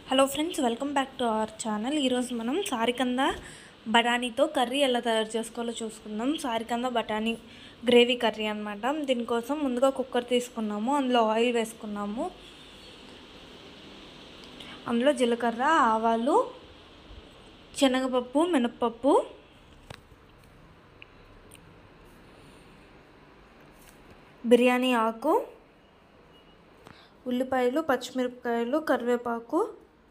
hello friends welcome back to our channel ఈరోజు మనం సారికంద బఠానీతో curry ఎలా తయారు చేసుకోవాలో చూసుకుందాం సారికంద బఠానీ గ్రేవీ కర్రీ అనమాట దీనికోసం ముందుగా కుక్కర్ తీసుకున్నాము అందులో ఆయిల్ వేసుకున్నాము అందులో జీలకర్ర ఆవాలు శనగపప్పు మినప్పప్పు బిర్యానీ ఆకు ఉల్లిపాయలు పచ్చిమిరపకాయలు కరివేపాకు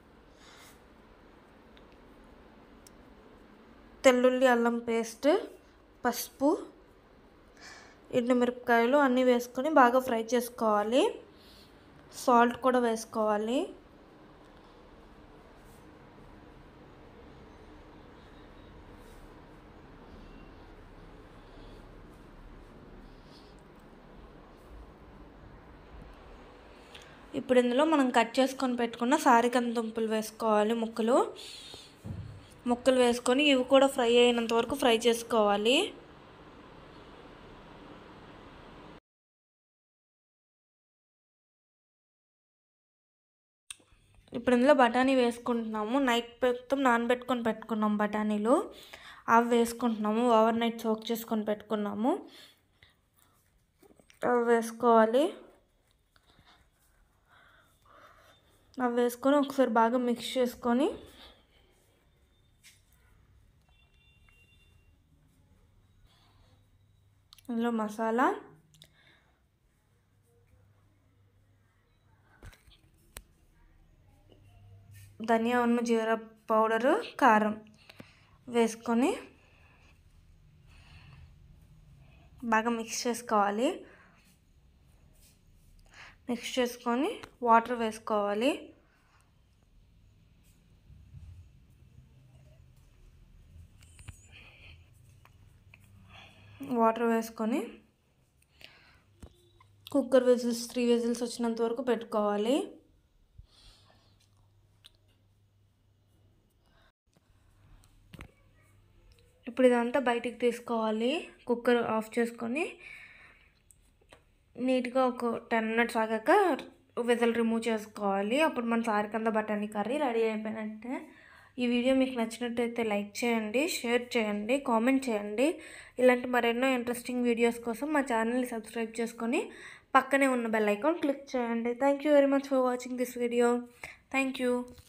తెల్లుల్లి అల్లం పేస్ట్ పసుపు ఎండుమిరపకాయలు అన్నీ వేసుకొని బాగా ఫ్రై చేసుకోవాలి సాల్ట్ కూడా వేసుకోవాలి ఇప్పుడు ఇందులో మనం కట్ చేసుకొని పెట్టుకున్న సారికంద దుంపలు వేసుకోవాలి ముక్కలు ముక్కలు వేసుకొని ఇవి కూడా ఫ్రై అయినంత వరకు ఫ్రై చేసుకోవాలి ఇప్పుడు ఇందులో బఠానీ వేసుకుంటున్నాము నైట్ మొత్తం నానబెట్టుకొని పెట్టుకున్నాము బఠానీలు అవి వేసుకుంటున్నాము ఓవర్ నైట్ సోక్ చేసుకొని పెట్టుకున్నాము అవి వేసుకోవాలి అవి వేసుకొని ఒకసారి బాగా మిక్స్ చేసుకొని ఇందులో మసాలా ధనియా ఉన్న జీరా పౌడరు కారం వేసుకొని బాగా మిక్స్ చేసుకోవాలి మిక్స్ చేసుకొని వాటర్ వేసుకోవాలి వాటర్ వేసుకొని కుక్కర్ విజిల్స్ త్రీ విజిల్స్ వచ్చినంత వరకు పెట్టుకోవాలి ఇప్పుడు ఇదంతా బయటికి తీసుకోవాలి కుక్కర్ ఆఫ్ చేసుకొని నీట్గా ఒక టెన్ మినిట్స్ ఆగాక విజల్ రిమూవ్ చేసుకోవాలి అప్పుడు మన సారికంద బఠానీ కర్రీ రెడీ అయిపోయినట్టే ఈ వీడియో మీకు నచ్చినట్టయితే లైక్ చేయండి షేర్ చేయండి కామెంట్ చేయండి ఇలాంటి మరెన్నో ఇంట్రెస్టింగ్ వీడియోస్ కోసం మా ఛానల్ని సబ్స్క్రైబ్ చేసుకొని పక్కనే ఉన్న బెల్ ఐకాన్ క్లిక్ చేయండి thank you very much for watching this video thank you